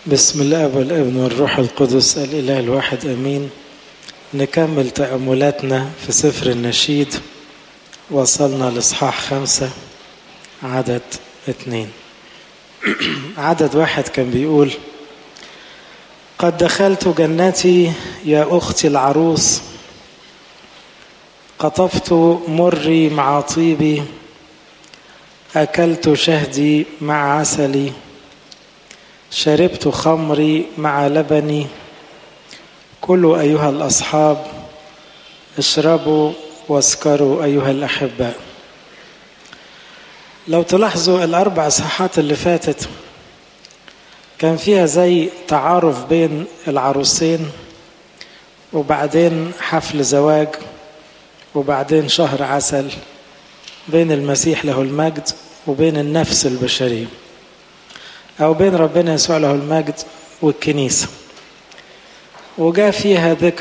بسم الله والابن والروح القدس الإله الواحد أمين نكمل تأملاتنا في سفر النشيد وصلنا لإصحاح خمسة عدد اتنين عدد واحد كان بيقول قد دخلت جنتي يا أختي العروس قطفت مري مع طيبي أكلت شهدي مع عسلي شربت خمري مع لبني كلوا أيها الأصحاب اشربوا واسكروا أيها الأحباء لو تلاحظوا الأربع إصحاحات اللي فاتت كان فيها زي تعارف بين العروسين وبعدين حفل زواج وبعدين شهر عسل بين المسيح له المجد وبين النفس البشرية أو بين ربنا يسوع له المجد والكنيسة وجاء فيها ذكر